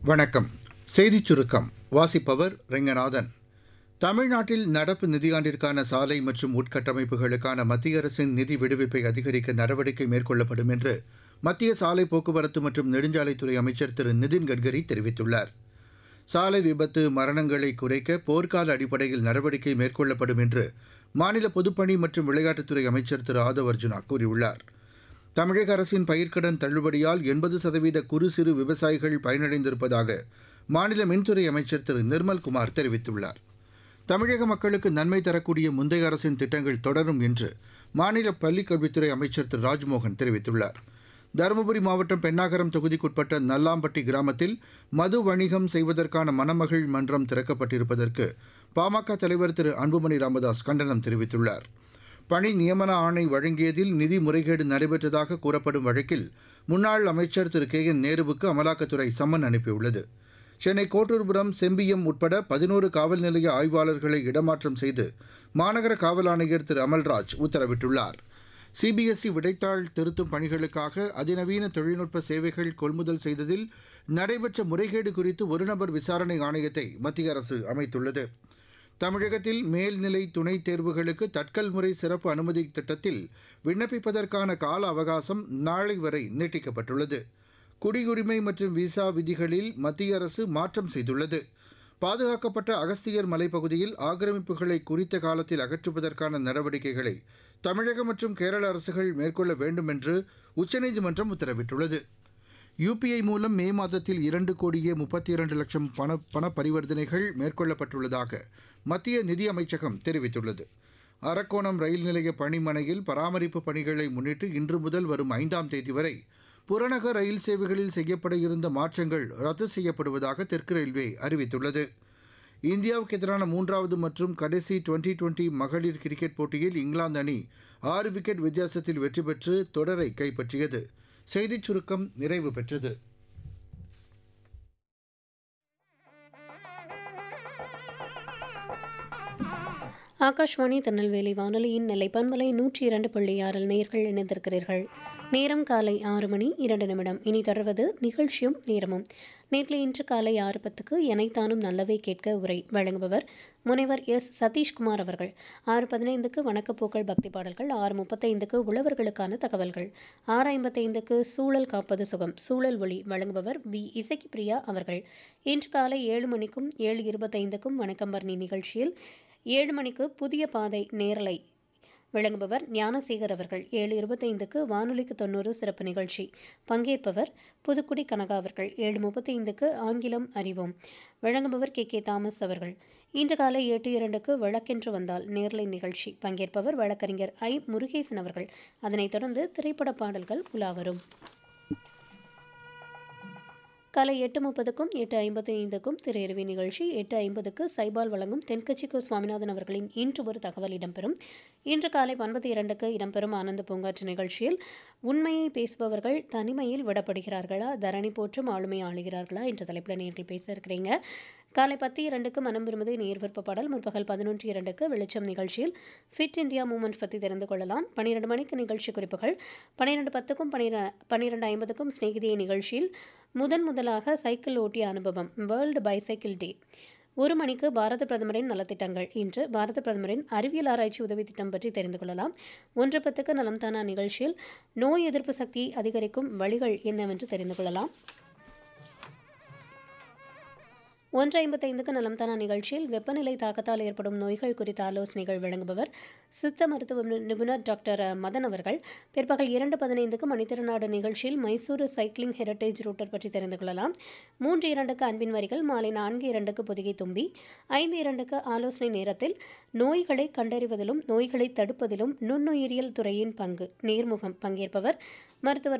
வணக்கம் செய்திச் சுருக்கம் வாசிப்பவர் ரெங்கநாதன் தமிழ்நாட்டில் நடப்பு நிதியாண்டிற்கான சாலை மற்றும் உட்கட்டமைப்புகளுக்கான மத்திய அரசின் நிதி விடுவிப்பை அதிகரிக்க நடவடிக்கை மேற்கொள்ளப்படும் என்று மத்திய சாலை போக்குவரத்து மற்றும் நெடுஞ்சாலைத்துறை அமைச்சர் திரு நிதின் கட்கரி தெரிவித்துள்ளார் சாலை விபத்து மரணங்களை குறைக்க போர்க்கால அடிப்படையில் நடவடிக்கை மேற்கொள்ளப்படும் என்று மாநில பொதுப்பணி மற்றும் விளையாட்டுத்துறை அமைச்சர் திரு ஆதவ் அர்ஜுனா கூறியுள்ளார் தமிழக அரசின் பயிர்க்கடன் தள்ளுபடியால் எண்பது சதவீத குறு சிறு விவசாயிகள் பயனடைந்திருப்பதாக மாநில மின்துறை அமைச்சர் திரு நிர்மல்குமார் தெரிவித்துள்ளார் தமிழக மக்களுக்கு நன்மை தரக்கூடிய முந்தைய அரசின் திட்டங்கள் தொடரும் என்று மாநில பள்ளிக்கல்வித்துறை அமைச்சர் திரு ராஜ்மோகன் தெரிவித்துள்ளார் தருமபுரி மாவட்டம் பெண்ணாகரம் தொகுதிக்குட்பட்ட நல்லாம்பட்டி கிராமத்தில் மது வணிகம் செய்வதற்கான மணமகள் மன்றம் திறக்கப்பட்டிருப்பதற்கு பாமக தலைவர் திரு அன்புமணி ராமதாஸ் கண்டனம் தெரிவித்துள்ளார் பணி நியமன ஆணை வழங்கியதில் நிதி முறைகேடு நடைபெற்றதாக கூறப்படும் வழக்கில் முன்னாள் அமைச்சர் திரு கே என் நேருவுக்கு அமலாக்கத்துறை சம்மன் அனுப்பியுள்ளது சென்னை கோட்டூர்புரம் செம்பியம் உட்பட பதினோரு காவல் நிலைய ஆய்வாளர்களை இடமாற்றம் செய்து மாநகர காவல் ஆணையர் திரு அமல்ராஜ் உத்தரவிட்டுள்ளார் சிபிஎஸ்இ விடைத்தாள் திருத்தும் பணிகளுக்காக அதிநவீன தொழில்நுட்ப சேவைகள் கொள்முதல் செய்ததில் நடைபெற்ற முறைகேடு குறித்து ஒருநபர் விசாரணை ஆணையத்தை மத்திய அரசு அமைத்துள்ளது தமிழகத்தில் மேல்நிலை துணைத் தேர்வுகளுக்கு தட்கல் முறை சிறப்பு அனுமதி திட்டத்தில் விண்ணப்பிப்பதற்கான கால அவகாசம் நாளை வரை நீட்டிக்கப்பட்டுள்ளது குடியுரிமை மற்றும் விசா விதிகளில் மத்திய அரசு மாற்றம் செய்துள்ளது பாதுகாக்கப்பட்ட அகஸ்தியர் மலைப்பகுதியில் ஆக்கிரமிப்புகளை குறித்த காலத்தில் அகற்றுவதற்கான நடவடிக்கைகளை தமிழக மற்றும் கேரள அரசுகள் மேற்கொள்ள வேண்டும் என்று உச்சநீதிமன்றம் உத்தரவிட்டுள்ளது யுபிஐ மூலம் மே மாதத்தில் இரண்டு கோடியே முப்பத்தி இரண்டு லட்சம் பண பண பரிவர்த்தனைகள் மேற்கொள்ளப்பட்டுள்ளதாக மத்திய நிதி அமைச்சகம் தெரிவித்துள்ளது அரக்கோணம் ரயில் நிலைய பணிமனையில் பராமரிப்பு பணிகளை முன்னிட்டு இன்று முதல் வரும் ஐந்தாம் தேதி வரை புறநகர் ரயில் சேவைகளில் செய்யப்பட இருந்த மாற்றங்கள் ரத்து செய்யப்படுவதாக தெற்கு ரயில்வே அறிவித்துள்ளது இந்தியாவுக்கு எதிரான மூன்றாவது மற்றும் கடைசி டுவெண்டி டுவெண்டி மகளிர் கிரிக்கெட் போட்டியில் இங்கிலாந்து அணி ஆறு விக்கெட் வித்தியாசத்தில் வெற்றி பெற்று தொடரை கைப்பற்றியது செய்திச் சுருக்கம் நிறைவு பெற்றது ஆகாஷ்வாணி திருநெல்வேலி வானொலியின் நெல்லை பண்பலை நூற்றி இரண்டு புள்ளி ஆறில் நேர்கள் இணைந்திருக்கிறீர்கள் நேரம் காலை ஆறு மணி இரண்டு நிமிடம் இனி தொடர்வது நிகழ்ச்சியும் நேரமும் நேற்று இன்று காலை ஆறு பத்துக்கு எனைத்தானும் நல்லவை கேட்க உரை வழங்குபவர் முனைவர் எஸ் சதீஷ்குமார் அவர்கள் ஆறு பதினைந்துக்கு வணக்கப்போக்கள் பக்தி பாடல்கள் ஆறு முப்பத்தைந்துக்கு உழவர்களுக்கான தகவல்கள் ஆறு ஐம்பத்தைந்துக்கு சூழல் காப்பது சுகம் சூழல் ஒளி வழங்குபவர் வி இசக்கி பிரியா அவர்கள் இன்று காலை ஏழு மணிக்கும் ஏழு இருபத்தைந்துக்கும் வணக்கம் பர்ணி நிகழ்ச்சியில் ஏழு மணிக்கு புதிய பாதை நேரலை விளங்குபவர் ஞானசேகர் அவர்கள் ஏழு இருபத்தைந்துக்கு வானொலிக்கு தொண்ணூறு சிறப்பு நிகழ்ச்சி பங்கேற்பவர் புதுக்குடி கனகா அவர்கள் ஏழு முப்பத்தைந்துக்கு ஆங்கிலம் அறிவோம் வழங்குபவர் கே கே தாமஸ் அவர்கள் இன்று காலை எட்டு இரண்டுக்கு வழக்கென்று வந்தால் நேர்லை நிகழ்ச்சி பங்கேற்பவர் வழக்கறிஞர் ஐ முருகேசன் அவர்கள் அதனைத் தொடர்ந்து திரைப்பட பாடல்கள் உலாவரும் காலை எட்டு முப்பதுக்கும் எட்டு ஐம்பத்தி ஐந்துக்கும் திரையரவி நிகழ்ச்சி எட்டு ஐம்பதுக்கு சைபால் வழங்கும் தென்கட்சிக்கு சுவாமிநாதன் அவர்களின் இன்று ஒரு தகவல் இடம்பெறும் இன்று காலை ஒன்பது இரண்டுக்கு இடம்பெறும் ஆனந்த பூங்காற்று நிகழ்ச்சியில் உண்மையை பேசுபவர்கள் தனிமையில் விடப்படுகிறார்களா தரணி போற்றும் ஆளுமை ஆளுகிறார்களா என்ற தலைப்பில் நேரில் பேச இருக்கிறீங்க காலை பத்து இரண்டுக்கு மனம் விரும்புது நேர் விருப்ப பாடல் முற்பகல் பதினொன்று இரண்டுக்கு வெளிச்சம் நிகழ்ச்சியில் ஃபிட் இந்தியா மூமெண்ட் பற்றி தெரிந்து கொள்ளலாம் பன்னிரெண்டு மணிக்கு நிகழ்ச்சி குறிப்புகள் பன்னிரெண்டு பத்துக்கும் பன்னிர பன்னிரெண்டு ஐம்பதுக்கும் ஸ்நேகிதிய நிகழ்ச்சியில் முதன் முதலாக சைக்கிள் ஓட்டிய அனுபவம் வேர்ல்டு பைசைக்கிள் டே ஒரு மணிக்கு பாரத பிரதமரின் நலத்திட்டங்கள் இன்று பாரத பிரதமரின் அறிவியல் ஆராய்ச்சி உதவி திட்டம் பற்றி தெரிந்து கொள்ளலாம் ஒன்று பத்துக்கு நலம் தானா நிகழ்ச்சியில் நோய் எதிர்ப்பு சக்தி அதிகரிக்கும் வழிகள் என்னவென்று தெரிந்து கொள்ளலாம் ஒன்று ஐம்பத்தைந்துக்கு நலம் தானா நிகழ்ச்சியில் வெப்பநிலை தாக்கத்தால் ஏற்படும் நோய்கள் குறித்த ஆலோசனைகள் வழங்குபவர் சித்த மருத்துவ நிபுணர் டாக்டர் மதன் அவர்கள் பிற்பகல் இரண்டு பதினைந்துக்கு மணித்திறநாடு நிகழ்ச்சியில் மைசூரு சைக்கிளிங் ஹெரிட்டேஜ் ரூட்டர் பற்றி தெரிந்து கொள்ளலாம் மூன்று இரண்டுக்கு அன்பின் வரிகள் மாலை நான்கு இரண்டுக்கு பொதிகை தும்பி ஐந்து இரண்டுக்கு ஆலோசனை நேரத்தில் நோய்களை கண்டறிவதிலும் நோய்களை தடுப்பதிலும் நுண்ணுயிரியல் துறையின் பங்கு நேர்முகம் பங்கேற்பவர் மருத்துவர்